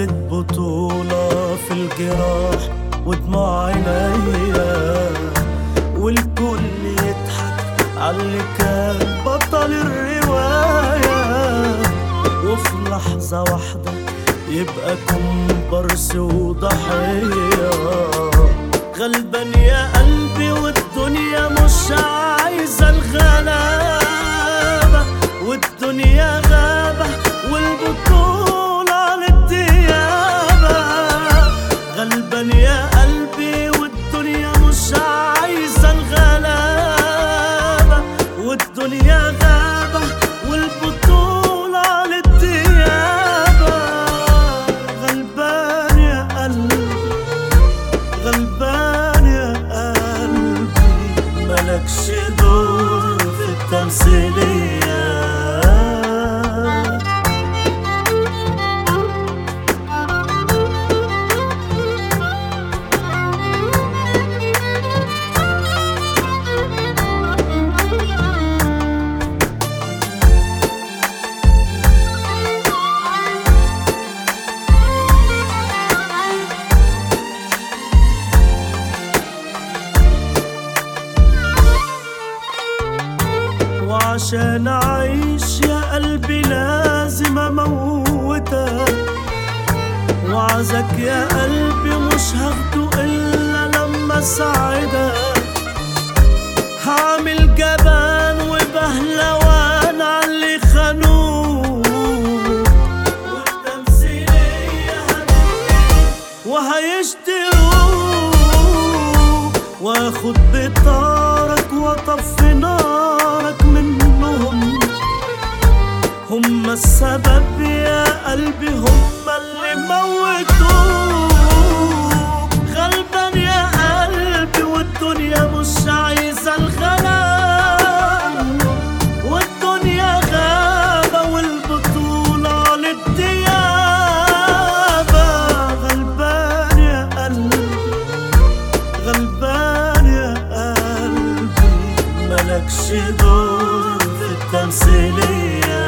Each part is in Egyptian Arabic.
حسيت بطولة في الجراح ودموع عينيا والكل يضحك عاللي كان بطل الرواية وفي لحظة واحدة يبقى كومبارس وضحية غلبان يا قلبي والدنيا مش عايزة الغلابة والدنيا غابة والبطولة للديابة غلبان يا قلبي والدنيا مش عايزة الغلابة والدنيا غابة والبطولة للديابة غلبان يا قلبي غلبان يا قلبي ملكش دور في التمثيلية وعشان أعيش يا قلبي لازم أموتك وعزك يا قلبي مش هاخده إلا لما أساعدك هعمل جبان وبهلوان على اللي خانوك والتمثيلية هتبني وهيشتروك واخد بطارك واطفي نارك منهم هم السبب يا قلبي هم اللي موتوك غلبان يا قلبي والدنيا مش عايزة الغلام والدنيا غابة والبطولة للديابة غلبان يا قلبي غلبان يا قلبي ملكش دور في التمثيلية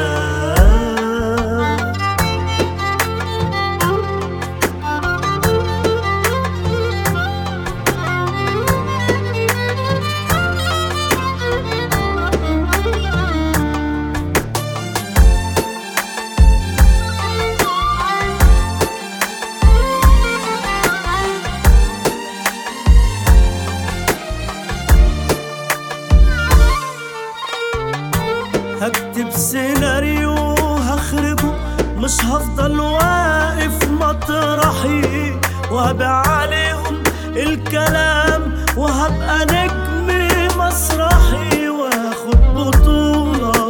هكتب سيناريو هخربه مش هفضل واقف مطرحي وهبيع عليهم الكلام وهبقى نجم مسرحي واخد بطولة